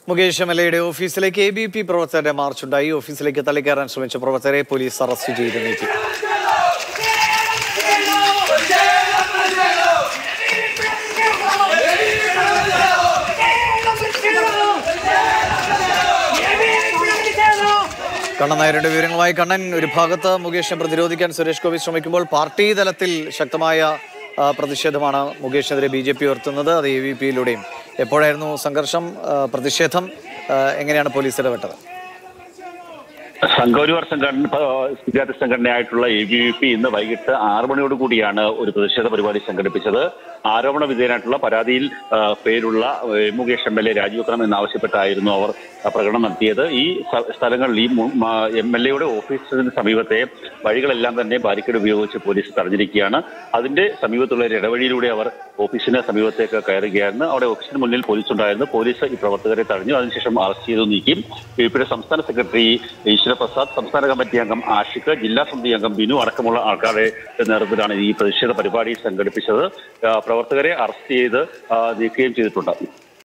Mukesh M L എയുടെ ഓഫീസിലേക്ക് A B P പ്രവർത്തകരുടെ മാർച്ചുണ്ടായി ഓഫീസിലേക്ക് തള്ളിക്കയറാൻ ശ്രമിച്ച പ്രവർത്തകരെ പോലീസ് അറസ്റ്റ് ചെയ്ത് നീക്കി കണ്ണൻ നായരുടെ വിവരങ്ങളുമായി കണ്ണൻ ഒരു ഭാഗത്ത് മുകേഷിനെ പ്രതിരോധിക്കാൻ സുരേഷ് ഗോപി ശ്രമിക്കുമ്പോൾ പാർട്ടി തലത്തിൽ ശക്തമായ ആ, പ്രതിഷേധമാണ് മുകേഷിനെതിരെ ബി ജെ പി ഉയർത്തുന്നത് അത് എ വി പിയിലൂടെയും എപ്പോഴായിരുന്നു സംഘർഷം ആ, പ്രതിഷേധം ആ, എങ്ങനെയാണ് പോലീസ് ഇടപെട്ടത് സംഘപരിവാർ സംഘടന പ- വിദ്യാർത്ഥി സംഘടനയായിട്ടുള്ള എ ബി വി പി ഇന്ന് വൈകിട്ട് ആറ് മണിയോട് കൂടിയാണ് ഒരു പ്രതിഷേധ പരിപാടി സംഘടിപ്പിച്ചത് ആരോപണ വിധേയനായിട്ടുള്ള പരാതിയിൽ ആ, പേരുള്ള ഏ, മുകേഷ് എം എൽ എ രാജിവെക്കണം എന്നാവശ്യപ്പെട്ടായിരുന്നു അവർ ആ, പ്രകടനം നടത്തിയത് ഈ സ്ഥ- സ്ഥലങ്ങളിൽ ഈ എം എൽ എയുടെ ഓഫീസിന് സമീപത്തെ വഴികളെല്ലാം തന്നെ ബാരിക്കേഡ് ഉപയോഗിച്ച് പോലീസ് തടഞ്ഞിരിക്കുകയാണ് അതിന്റെ സമീപത്തുള്ള ഒരു ഇടവഴിയിലൂടെ അവർ ഓഫീസിന് സമീപത്തേക്ക് കയറുകയായിരുന്നു അവിടെ ഓഫീസിന് മുന്നിൽ പോലീസ് ഉണ്ടായിരുന്നു പോലീസ് ഈ പ്രവർത്തകരെ തടഞ്ഞു അതിനുശേഷം അറസ്റ്റ് ചെയ്തു നീക്കി ബി പിയുടെ സംസ്ഥാന സെക്രട്ടറി ഈശ്വരപ്രസാദ് സംസ്ഥാന കമ്മിറ്റി അംഗം ആഷിഖ് ജില്ലാ സമിതി അംഗം ബിനു അടക്കമുള്ള ആൾക്കാരുടെ നേതൃത്വത്തിലാണ് ഈ പ്രതിഷേധ പരിപാടി സംഘടിപ്പിച്ചത് ആ, പ്രവർത്തകരെ അറസ്റ്റ് ചെയ്ത് ആ, നീക്കുകയും ചെയ്തിട്ടുണ്ട്